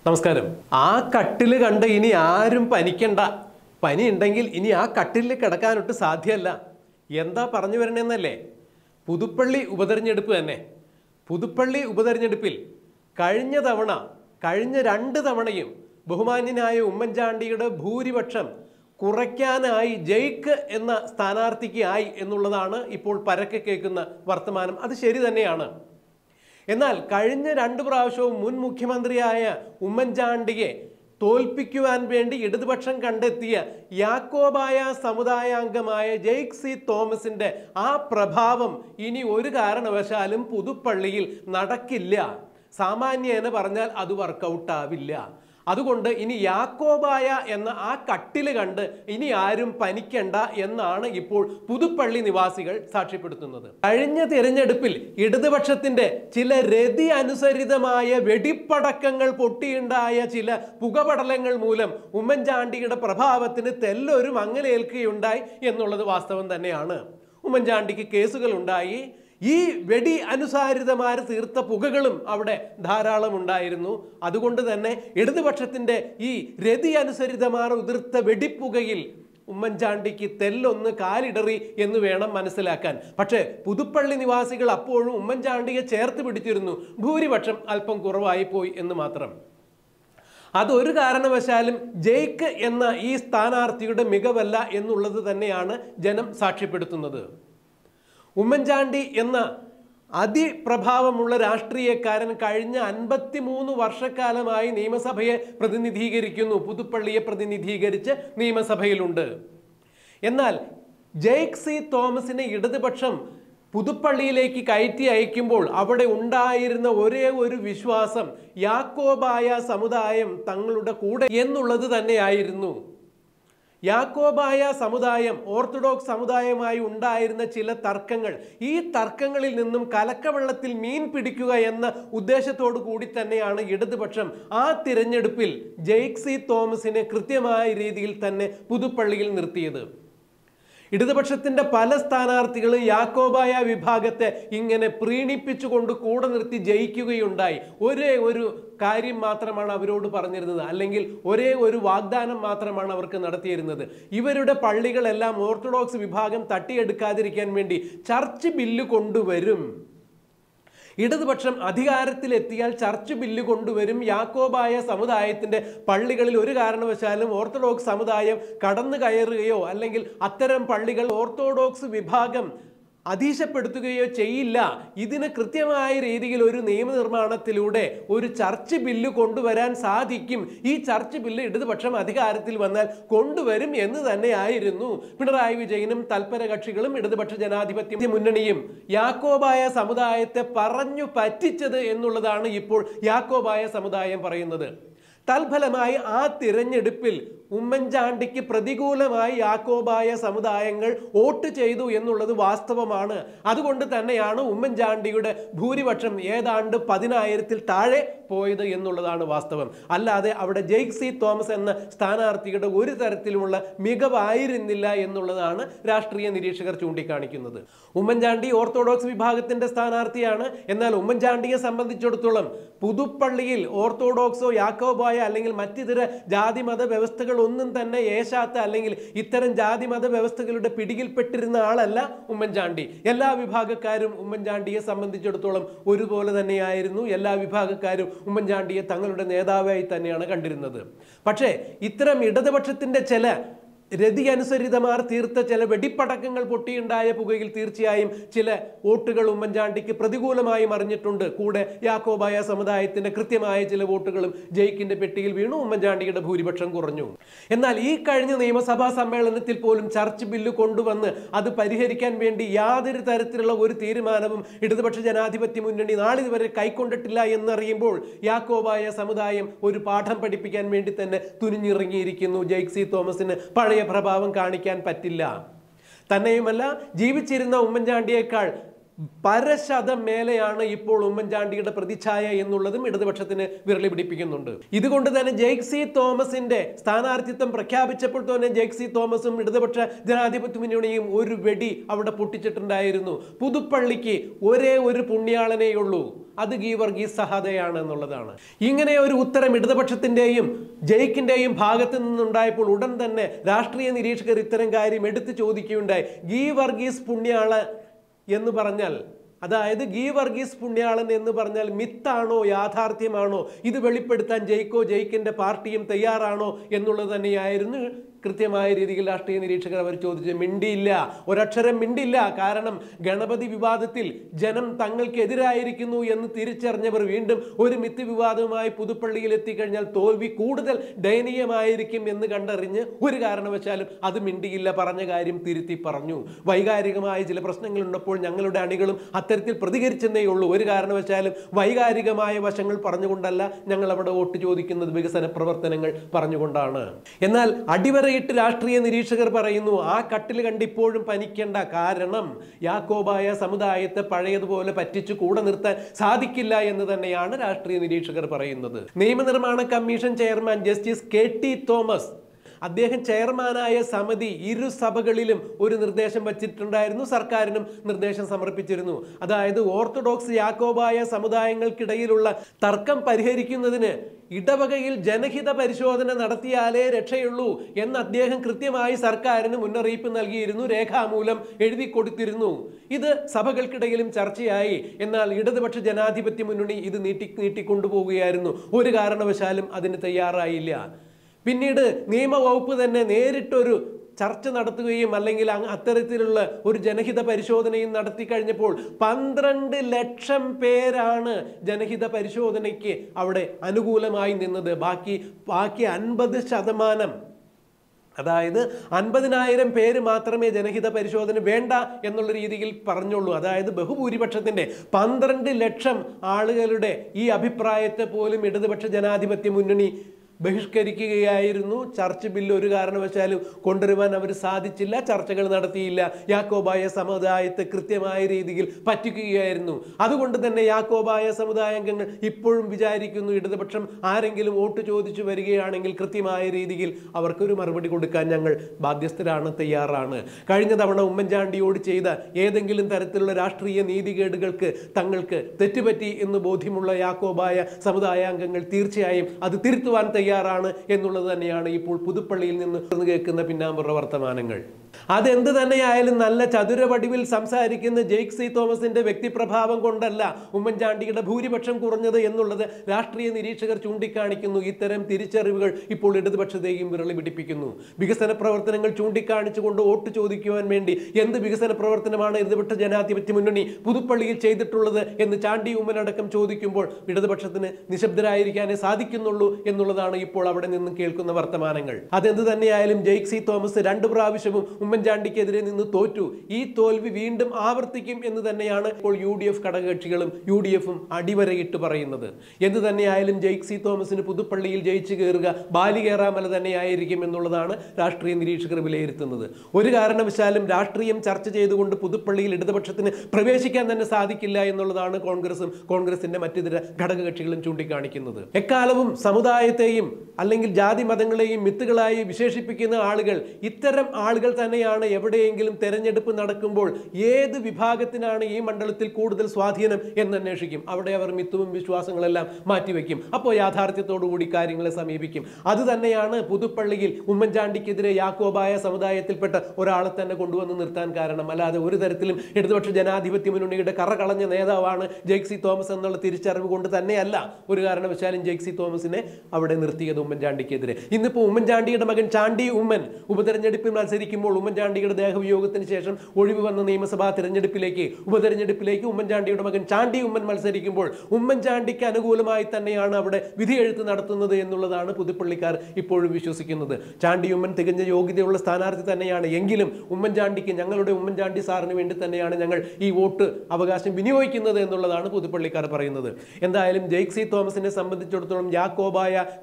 നമസ്കാരം ആ കട്ടില് കണ്ട് ഇനി ആരും പനിക്കണ്ട പനി ഉണ്ടെങ്കിൽ ഇനി ആ കട്ടിലിൽ കിടക്കാനൊട്ട് സാധ്യമല്ല എന്താ പറഞ്ഞു വരണേന്നല്ലേ പുതുപ്പള്ളി ഉപതെരഞ്ഞെടുപ്പ് തന്നെ പുതുപ്പള്ളി ഉപതെരഞ്ഞെടുപ്പിൽ കഴിഞ്ഞ തവണ കഴിഞ്ഞ രണ്ട് തവണയും ബഹുമാന്യനായ ഉമ്മൻചാണ്ടിയുടെ ഭൂരിപക്ഷം കുറയ്ക്കാനായി ജയിക്ക് എന്ന സ്ഥാനാർത്ഥിക്ക് ആയി എന്നുള്ളതാണ് ഇപ്പോൾ പരക്കെ കേൾക്കുന്ന വർത്തമാനം അത് ശരി തന്നെയാണ് എന്നാൽ കഴിഞ്ഞ രണ്ട് പ്രാവശ്യവും മുൻ മുഖ്യമന്ത്രിയായ ഉമ്മൻചാണ്ടിയെ തോൽപ്പിക്കുവാൻ വേണ്ടി ഇടതുപക്ഷം കണ്ടെത്തിയ യാക്കോബായ സമുദായാംഗമായ ജെയ്ക് സി തോമസിന്റെ ആ പ്രഭാവം ഇനി ഒരു കാരണവശാലും പുതുപ്പള്ളിയിൽ നടക്കില്ല സാമാന്യേന പറഞ്ഞാൽ അത് വർക്കൗട്ട് ആവില്ല അതുകൊണ്ട് ഇനി യാക്കോബായ എന്ന ആ കട്ടില് കണ്ട് ഇനി ആരും പനിക്കണ്ട എന്നാണ് ഇപ്പോൾ പുതുപ്പള്ളി നിവാസികൾ സാക്ഷ്യപ്പെടുത്തുന്നത് കഴിഞ്ഞ തിരഞ്ഞെടുപ്പിൽ ഇടതുപക്ഷത്തിന്റെ ചില രതി അനുസരിതമായ വെടിപ്പടക്കങ്ങൾ പൊട്ടിയുണ്ടായ ചില പുകപടലങ്ങൾ മൂലം ഉമ്മൻചാണ്ടിയുടെ പ്രഭാവത്തിന് തെല്ലൊരു മങ്ങലേൽക്കുകയുണ്ടായി എന്നുള്ളത് വാസ്തവം തന്നെയാണ് ഉമ്മൻചാണ്ടിക്ക് കേസുകൾ ഉണ്ടായി ഈ വെടി അനുസാരിതമാർ തീർത്ത പുകകളും അവിടെ ധാരാളം ഉണ്ടായിരുന്നു അതുകൊണ്ട് തന്നെ ഇടതുപക്ഷത്തിന്റെ ഈ രതി അനുസരിതമാർ ഉതിർത്ത വെടിപ്പുകയിൽ ഉമ്മൻചാണ്ടിക്ക് തെല്ലൊന്ന് കാലിടറി എന്ന് വേണം മനസ്സിലാക്കാൻ പക്ഷേ പുതുപ്പള്ളി നിവാസികൾ അപ്പോഴും ഉമ്മൻചാണ്ടിയെ ചേർത്ത് പിടിച്ചിരുന്നു ഭൂരിപക്ഷം അല്പം കുറവായി പോയി എന്ന് മാത്രം അതൊരു കാരണവശാലും ജയിക്ക് എന്ന ഈ സ്ഥാനാർത്ഥിയുടെ മികവല്ല എന്നുള്ളത് തന്നെയാണ് ജനം സാക്ഷ്യപ്പെടുത്തുന്നത് ഉമ്മൻചാണ്ടി എന്ന അതിപ്രഭാവമുള്ള രാഷ്ട്രീയക്കാരൻ കഴിഞ്ഞ അൻപത്തിമൂന്ന് വർഷക്കാലമായി നിയമസഭയെ പ്രതിനിധീകരിക്കുന്നു പുതുപ്പള്ളിയെ പ്രതിനിധീകരിച്ച് നിയമസഭയിലുണ്ട് എന്നാൽ ജെയ്ക് സി തോമസിനെ ഇടതുപക്ഷം പുതുപ്പള്ളിയിലേക്ക് കയറ്റി അയക്കുമ്പോൾ അവിടെ ഉണ്ടായിരുന്ന ഒരേ ഒരു വിശ്വാസം യാക്കോബായ സമുദായം തങ്ങളുടെ കൂടെ എന്നുള്ളത് തന്നെയായിരുന്നു യാക്കോബായ സമുദായം ഓർത്തഡോക്സ് സമുദായമായി ഉണ്ടായിരുന്ന ചില തർക്കങ്ങൾ ഈ തർക്കങ്ങളിൽ നിന്നും കലക്കവെള്ളത്തിൽ മീൻ പിടിക്കുക എന്ന ഉദ്ദേശത്തോടു കൂടി തന്നെയാണ് ഇടതുപക്ഷം ആ തിരഞ്ഞെടുപ്പിൽ ജെയ്ക് സി തോമസിനെ കൃത്യമായ രീതിയിൽ തന്നെ പുതുപ്പള്ളിയിൽ നിർത്തിയത് ഇടതുപക്ഷത്തിന്റെ പല സ്ഥാനാർത്ഥികളും യാക്കോബായ വിഭാഗത്തെ ഇങ്ങനെ പ്രീണിപ്പിച്ചുകൊണ്ട് കൂടെ നിർത്തി ജയിക്കുകയുണ്ടായി ഒരേ ഒരു കാര്യം മാത്രമാണ് അവരോട് പറഞ്ഞിരുന്നത് അല്ലെങ്കിൽ ഒരേ ഒരു വാഗ്ദാനം മാത്രമാണ് അവർക്ക് നടത്തിയിരുന്നത് ഇവരുടെ പള്ളികളെല്ലാം ഓർത്തഡോക്സ് വിഭാഗം തട്ടിയെടുക്കാതിരിക്കാൻ വേണ്ടി ചർച്ച് ബില്ല് കൊണ്ടുവരും ഇടതുപക്ഷം അധികാരത്തിലെത്തിയാൽ ചർച്ച് ബില്ല് കൊണ്ടുവരും യാക്കോബായ സമുദായത്തിന്റെ പള്ളികളിൽ ഒരു കാരണവശാലും ഓർത്തഡോക്സ് സമുദായം കടന്നു കയറുകയോ അല്ലെങ്കിൽ അത്തരം പള്ളികൾ ഓർത്തഡോക്സ് വിഭാഗം അധീശപ്പെടുത്തുകയോ ചെയ്യില്ല ഇതിന് കൃത്യമായ രീതിയിൽ ഒരു നിയമനിർമ്മാണത്തിലൂടെ ഒരു ചർച്ച് ബില്ല് കൊണ്ടുവരാൻ സാധിക്കും ഈ ചർച്ച് ബില്ല് ഇടതുപക്ഷം അധികാരത്തിൽ വന്നാൽ കൊണ്ടുവരും എന്ന് തന്നെയായിരുന്നു പിണറായി വിജയനും തൽപര കക്ഷികളും ഇടതുപക്ഷ ജനാധിപത്യ മുന്നണിയും യാക്കോബായ സമുദായത്തെ പറഞ്ഞു പറ്റിച്ചത് എന്നുള്ളതാണ് ഇപ്പോൾ യാക്കോബായ സമുദായം പറയുന്നത് തൽഫലമായി ആ തിരഞ്ഞെടുപ്പിൽ ഉമ്മൻചാണ്ടിക്ക് പ്രതികൂലമായി യാക്കോബായ സമുദായങ്ങൾ വോട്ട് ചെയ്തു എന്നുള്ളത് വാസ്തവമാണ് അതുകൊണ്ട് തന്നെയാണ് ഉമ്മൻചാണ്ടിയുടെ ഭൂരിപക്ഷം ഏതാണ്ട് പതിനായിരത്തിൽ താഴെ പോയത് എന്നുള്ളതാണ് വാസ്തവം അല്ലാതെ അവിടെ ജെയ്ക് സി തോമസ് എന്ന സ്ഥാനാർത്ഥിയുടെ ഒരു തരത്തിലുമുള്ള മികവായിരുന്നില്ല എന്നുള്ളതാണ് രാഷ്ട്രീയ നിരീക്ഷകർ ചൂണ്ടിക്കാണിക്കുന്നത് ഉമ്മൻചാണ്ടി ഓർത്തഡോക്സ് വിഭാഗത്തിന്റെ സ്ഥാനാർത്ഥിയാണ് എന്നാൽ ഉമ്മൻചാണ്ടിയെ സംബന്ധിച്ചിടത്തോളം പുതുപ്പള്ളിയിൽ ഓർത്തഡോക്സോ യാക്കോബായ അല്ലെങ്കിൽ മറ്റിതര ജാതിമത വ്യവസ്ഥകൾ ഒന്നും തന്നെ ഏശാത്ത അല്ലെങ്കിൽ ഇത്തരം ജാതിമത വ്യവസ്ഥകളുടെ പിടിയിൽപ്പെട്ടിരുന്ന ആളല്ല ഉമ്മൻചാണ്ടി എല്ലാ വിഭാഗക്കാരും ഉമ്മൻചാണ്ടിയെ സംബന്ധിച്ചിടത്തോളം ഒരുപോലെ തന്നെയായിരുന്നു എല്ലാ വിഭാഗക്കാരും ഉമ്മൻചാണ്ടിയെ തങ്ങളുടെ നേതാവായി തന്നെയാണ് കണ്ടിരുന്നത് പക്ഷേ ഇത്തരം ഇടതുപക്ഷത്തിന്റെ ചില രതി അനുസരിതമാർ തീർത്ത ചില വെടിപ്പടക്കങ്ങൾ പൊട്ടിയുണ്ടായ പുകയിൽ തീർച്ചയായും ചില വോട്ടുകൾ ഉമ്മൻചാണ്ടിക്ക് പ്രതികൂലമായി മറിഞ്ഞിട്ടുണ്ട് കൂടെ യാക്കോബായ സമുദായത്തിന്റെ കൃത്യമായ ചില വോട്ടുകളും ജയിക്കിന്റെ പെട്ടിയിൽ വീണു ഉമ്മൻചാണ്ടിയുടെ ഭൂരിപക്ഷം കുറഞ്ഞു എന്നാൽ ഈ കഴിഞ്ഞ നിയമസഭാ സമ്മേളനത്തിൽ പോലും ചർച്ച് ബില്ല് കൊണ്ടുവന്ന് അത് പരിഹരിക്കാൻ വേണ്ടി യാതൊരു തരത്തിലുള്ള ഒരു തീരുമാനവും ഇടതുപക്ഷ ജനാധിപത്യ മുന്നണി നാളിതുവരെ കൈക്കൊണ്ടിട്ടില്ല എന്നറിയുമ്പോൾ യാക്കോബായ സമുദായം ഒരു പാഠം പഠിപ്പിക്കാൻ വേണ്ടി തന്നെ തുനിഞ്ഞിറങ്ങിയിരിക്കുന്നു ജെയ്ക് സി തോമസിന് പഴയ പ്രഭാവം കാണിക്കാൻ പറ്റില്ല തന്നെയുമല്ല ജീവിച്ചിരുന്ന ഉമ്മൻചാണ്ടിയേക്കാൾ പരശതം മേലെയാണ് ഇപ്പോൾ ഉമ്മൻചാണ്ടിയുടെ പ്രതിച്ഛായ എന്നുള്ളതും ഇടതുപക്ഷത്തിന് വിരളി പിടിപ്പിക്കുന്നുണ്ട് ഇതുകൊണ്ട് തന്നെ ജെയ്ക്സി തോമസിന്റെ സ്ഥാനാർത്ഥിത്വം പ്രഖ്യാപിച്ചപ്പോൾ തന്നെ ജെയ്ക്സി തോമസും ഇടതുപക്ഷ ജനാധിപത്യ മുന്നണിയും ഒരു വെടി അവിടെ പൊട്ടിച്ചിട്ടുണ്ടായിരുന്നു പുതുപ്പള്ളിക്ക് ഒരേ ഒരു പുണ്യാളനേ ഉള്ളൂ അത് ഗീവർഗീസ് സഹതയാണ് എന്നുള്ളതാണ് ഇങ്ങനെ ഒരു ഉത്തരം ഇടതുപക്ഷത്തിന്റെയും ജയിക്കിന്റെയും ഭാഗത്ത് നിന്നുണ്ടായപ്പോൾ ഉടൻ തന്നെ രാഷ്ട്രീയ നിരീക്ഷകർ ഇത്തരം കാര്യം എടുത്തു ചോദിക്കുകയുണ്ടായി ഗീ വർഗീസ് പുണ്യാള എന്ന് പറഞ്ഞാൽ അതായത് ഗീ വർഗീസ് പുണ്യാളൻ എന്ന് പറഞ്ഞാൽ മിത്താണോ യാഥാർത്ഥ്യമാണോ ഇത് വെളിപ്പെടുത്താൻ ജയിക്കോ ജയിക്കിന്റെ പാർട്ടിയും തയ്യാറാണോ എന്നുള്ളത് തന്നെയായിരുന്നു കൃത്യമായ രീതിയിൽ രാഷ്ട്രീയ നിരീക്ഷകർ അവർ ചോദിച്ചു മിണ്ടിയില്ല ഒരക്ഷരം മിണ്ടില്ല കാരണം ഗണപതി വിവാദത്തിൽ ജനം തങ്ങൾക്കെതിരായിരിക്കുന്നു എന്ന് തിരിച്ചറിഞ്ഞവർ വീണ്ടും ഒരു മിത്ത് വിവാദവുമായി പുതുപ്പള്ളിയിൽ എത്തിക്കഴിഞ്ഞാൽ തോൽവി കൂടുതൽ ദയനീയമായിരിക്കും എന്ന് കണ്ടറിഞ്ഞ് ഒരു കാരണവശാലും അത് മിണ്ടിയില്ല പറഞ്ഞ കാര്യം തിരുത്തി പറഞ്ഞു വൈകാരികമായ ചില പ്രശ്നങ്ങളുള്ളപ്പോൾ ഞങ്ങളുടെ അണികളും അത്തരത്തിൽ പ്രതികരിച്ചെന്നേ ഉള്ളൂ ഒരു കാരണവശാലും വൈകാരികമായ വശങ്ങൾ പറഞ്ഞുകൊണ്ടല്ല ഞങ്ങൾ അവിടെ വോട്ട് ചോദിക്കുന്നത് വികസന പ്രവർത്തനങ്ങൾ പറഞ്ഞുകൊണ്ടാണ് എന്നാൽ അടിവരയിട്ട് രാഷ്ട്രീയ നിരീക്ഷകർ പറയുന്നു ആ കട്ടിൽ കണ്ട് ഇപ്പോഴും പനിക്കേണ്ട കാരണം യാക്കോബായ സമുദായത്തെ പഴയതുപോലെ പറ്റിച്ചു കൂടെ നിർത്താൻ സാധിക്കില്ല എന്ന് തന്നെയാണ് രാഷ്ട്രീയ നിരീക്ഷകർ പറയുന്നത് നിയമനിർമ്മാണ commission chairman justice K T Thomas അദ്ദേഹം ചെയർമാനായ സമിതി ഇരു സഭകളിലും ഒരു നിർദ്ദേശം വച്ചിട്ടുണ്ടായിരുന്നു സർക്കാരിനും നിർദ്ദേശം സമർപ്പിച്ചിരുന്നു അതായത് ഓർത്തഡോക്സ് യാക്കോബായ സമുദായങ്ങൾക്കിടയിലുള്ള തർക്കം പരിഹരിക്കുന്നതിന് ഇടവകയിൽ ജനഹിത പരിശോധന നടത്തിയാലേ രക്ഷയുള്ളൂ എന്ന് അദ്ദേഹം കൃത്യമായി സർക്കാരിന് മുന്നറിയിപ്പ് നൽകിയിരുന്നു രേഖാമൂലം എഴുതി കൊടുത്തിരുന്നു ഇത് സഭകൾക്കിടയിലും ചർച്ചയായി എന്നാൽ ഇടതുപക്ഷ ജനാധിപത്യ മുന്നണി ഇത് നീട്ടി നീട്ടിക്കൊണ്ടുപോവുകയായിരുന്നു ഒരു കാരണവശാലും അതിന് തയ്യാറായില്ല പിന്നീട് നിയമവകുപ്പ് തന്നെ നേരിട്ടൊരു ചർച്ച നടത്തുകയും അല്ലെങ്കിൽ അങ്ങ് അത്തരത്തിലുള്ള ഒരു ജനഹിത പരിശോധനയും നടത്തി കഴിഞ്ഞപ്പോൾ പന്ത്രണ്ട് ലക്ഷം പേരാണ് ജനഹിത പരിശോധനയ്ക്ക് അവിടെ അനുകൂലമായി നിന്നത് ബാക്കി ബാക്കി അൻപത് ശതമാനം അതായത് അൻപതിനായിരം പേര് മാത്രമേ ജനഹിത പരിശോധന വേണ്ട എന്നുള്ള രീതിയിൽ പറഞ്ഞുള്ളൂ അതായത് ബഹുഭൂരിപക്ഷത്തിന്റെ പന്ത്രണ്ട് ലക്ഷം ആളുകളുടെ ഈ അഭിപ്രായത്തെ പോലും ഇടതുപക്ഷ ജനാധിപത്യ മുന്നണി ബഹിഷ്കരിക്കുകയായിരുന്നു ചർച്ച് ബില്ല് ഒരു കാരണവശാലും കൊണ്ടുവരുവാൻ അവർ സാധിച്ചില്ല ചർച്ചകൾ നടത്തിയില്ല യാക്കോബായ സമുദായത്തെ കൃത്യമായ രീതിയിൽ പറ്റിക്കുകയായിരുന്നു അതുകൊണ്ട് തന്നെ യാക്കോബായ സമുദായാംഗങ്ങൾ ഇപ്പോഴും വിചാരിക്കുന്നു ഇടതുപക്ഷം ആരെങ്കിലും വോട്ട് ചോദിച്ചു വരികയാണെങ്കിൽ കൃത്യമായ രീതിയിൽ അവർക്കൊരു മറുപടി കൊടുക്കാൻ ഞങ്ങൾ ബാധ്യസ്ഥരാണ് തയ്യാറാണ് കഴിഞ്ഞ തവണ ഉമ്മൻചാണ്ടിയോട് ചെയ്ത ഏതെങ്കിലും തരത്തിലുള്ള രാഷ്ട്രീയ നീതികേടുകൾക്ക് തങ്ങൾക്ക് തെറ്റുപറ്റി എന്ന് ബോധ്യമുള്ള യാക്കോബായ സമുദായാംഗങ്ങൾ തീർച്ചയായും അത് തിരുത്തുവാൻ തയ്യാറാണ് എന്നുള്ളത് തന്നെയാണ് ഇപ്പോൾ പുതുപ്പള്ളിയിൽ നിന്ന് തുറന്നു കേൾക്കുന്ന പിന്നാമ്പുറ വർത്തമാനങ്ങൾ അതെന്ത് തന്നെയായാലും നല്ല ചതുരവടിവിൽ സംസാരിക്കുന്ന ജെയ്ക് സി തോമസിന്റെ വ്യക്തിപ്രഭാവം കൊണ്ടല്ല ഉമ്മൻചാണ്ടിയുടെ ഭൂരിപക്ഷം കുറഞ്ഞത് എന്നുള്ളത് രാഷ്ട്രീയ നിരീക്ഷകർ ചൂണ്ടിക്കാണിക്കുന്നു ഇത്തരം തിരിച്ചറിവുകൾ ഇപ്പോൾ ഇടതുപക്ഷത്തെയും വിരളി പിടിപ്പിക്കുന്നു വികസന പ്രവർത്തനങ്ങൾ ചൂണ്ടിക്കാണിച്ചുകൊണ്ട് വോട്ട് ചോദിക്കുവാൻ വേണ്ടി എന്ത് വികസന പ്രവർത്തനമാണ് ഇടതുപക്ഷ ജനാധിപത്യ മുന്നണി പുതുപ്പള്ളിയിൽ ചെയ്തിട്ടുള്ളത് എന്ന് ചാണ്ടി ഉമ്മനടക്കം ചോദിക്കുമ്പോൾ ഇടതുപക്ഷത്തിന് നിശബ്ദരായിരിക്കാനേ സാധിക്കുന്നുള്ളൂ എന്നുള്ളതാണ് ഇപ്പോൾ അവിടെ നിന്ന് കേൾക്കുന്ന വർത്തമാനങ്ങൾ അതെന്ത് തന്നെയായാലും ജെയ്ക് സി തോമസ് രണ്ട് പ്രാവശ്യവും ഉമ്മൻചാണ്ടിക്കെതിരെ നിന്ന് തോറ്റു ഈ തോൽവി വീണ്ടും ആവർത്തിക്കും എന്ന് തന്നെയാണ് ഇപ്പോൾ യു ഡി എഫ് ഘടകകക്ഷികളും യു ഡി എഫും അടിവരയിട്ട് പറയുന്നത് എന്ത് തന്നെയായാലും ജെയ്ക് സി തോമസിന് പുതുപ്പള്ളിയിൽ ജയിച്ചു കയറുക ബാലികേറാമല തന്നെയായിരിക്കും എന്നുള്ളതാണ് രാഷ്ട്രീയ നിരീക്ഷകർ വിലയിരുത്തുന്നത് ഒരു കാരണവശാലും രാഷ്ട്രീയം ചർച്ച ചെയ്തുകൊണ്ട് പുതുപ്പള്ളിയിൽ ഇടതുപക്ഷത്തിന് പ്രവേശിക്കാൻ തന്നെ സാധിക്കില്ല എന്നുള്ളതാണ് കോൺഗ്രസും കോൺഗ്രസിന്റെ മറ്റിതര ഘടകകക്ഷികളും ചൂണ്ടിക്കാണിക്കുന്നത് എക്കാലവും സമുദായത്തെയും അല്ലെങ്കിൽ ജാതി മതങ്ങളെയും മിത്തുകളായി വിശേഷിപ്പിക്കുന്ന ആളുകൾ ഇത്തരം ആളുകൾ തന്നെയാണ് എവിടെയെങ്കിലും തെരഞ്ഞെടുപ്പ് നടക്കുമ്പോൾ ഏത് വിഭാഗത്തിനാണ് ഈ മണ്ഡലത്തിൽ കൂടുതൽ സ്വാധീനം എന്ന് അന്വേഷിക്കും അവിടെ അവർ മിത്തുവും വിശ്വാസങ്ങളെല്ലാം മാറ്റിവെക്കും അപ്പോൾ യാഥാർത്ഥ്യത്തോടു കൂടി കാര്യങ്ങളെ സമീപിക്കും അത് തന്നെയാണ് പുതുപ്പള്ളിയിൽ ഉമ്മൻചാണ്ടിക്കെതിരെ യാക്കോബായ സമുദായത്തിൽപ്പെട്ട ഒരാളെ തന്നെ കൊണ്ടുവന്ന് നിർത്താൻ കാരണം അല്ലാതെ ഒരു തരത്തിലും ഇടതുപക്ഷ ജനാധിപത്യ മുന്നണിയുടെ കറ കളഞ്ഞ നേതാവാണ് ജെയ്ക്സി തോമസ് എന്നുള്ള തിരിച്ചറിവ് കൊണ്ട് തന്നെയല്ല ഒരു കാരണവശാലും ജെയ്ക്സി തോമസിനെ അവിടെ നിർത്തിയത് ഉമ്മൻചാണ്ടിക്കെതിരെ ഇന്നിപ്പോൾ ഉമ്മൻചാണ്ടിയുടെ മകൻ ചാണ്ടി ഉമ്മൻ ഉപതെരഞ്ഞെടുപ്പിൽ മത്സരിക്കുമ്പോൾ ഉമ്മൻചാണ്ടിയുടെ ദേഹവിയോഗത്തിന് ശേഷം ഒഴിവ് വന്ന നിയമസഭാ തിരഞ്ഞെടുപ്പിലേക്ക് ഉപതെരഞ്ഞെടുപ്പിലേക്ക് ഉമ്മൻചാണ്ടിയുടെ മകൻ ചാണ്ടി ഉമ്മൻ മത്സരിക്കുമ്പോൾ ഉമ്മൻചാണ്ടിക്ക് അനുകൂലമായി തന്നെയാണ് അവിടെ വിധിയെഴുത്ത് നടത്തുന്നത് എന്നുള്ളതാണ് പുതുപ്പള്ളിക്കാർ ഇപ്പോഴും വിശ്വസിക്കുന്നത് ചാണ്ടി ഉമ്മൻ തികഞ്ഞ യോഗ്യതയുള്ള സ്ഥാനാർത്ഥി തന്നെയാണ് എങ്കിലും ഉമ്മൻചാണ്ടിക്ക് ഞങ്ങളുടെ ഉമ്മൻചാണ്ടി സാറിന് വേണ്ടി തന്നെയാണ് ഞങ്ങൾ ഈ വോട്ട് അവകാശം വിനിയോഗിക്കുന്നത് എന്നുള്ളതാണ് പുതുപ്പള്ളിക്കാർ പറയുന്നത് എന്തായാലും ജെയ്ക് സി തോമസിനെ സംബന്ധിച്ചിടത്തോളം യാക്കോബായ കട്ടിൽ കണ്ട്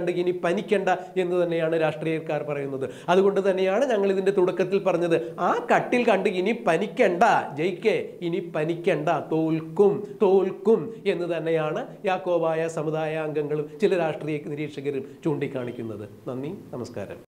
കണ്ട് ഇനി പനിക്കണ്ട എന്ന് തന്നെയാണ് രാഷ്ട്രീയക്കാർ പറയുന്നത് അതുകൊണ്ട് തന്നെയാണ് ഞങ്ങൾ ഇതിന്റെ തുടക്കത്തിൽ പറഞ്ഞത് ആ കട്ടിൽ കണ്ട് ഇനി പനിക്കണ്ട ജയിക്കേ ഇനി പനിക്കണ്ട തോൽക്കും തോൽക്കും എന്ന് തന്നെയാണ് യാക്കോബായ സമുദായ അംഗങ്ങളും ചില രാഷ്ട്രീയ നിരീക്ഷകരും ചൂണ്ടിക്കാണിക്കുന്നത് നന്ദി നമസ്കാരം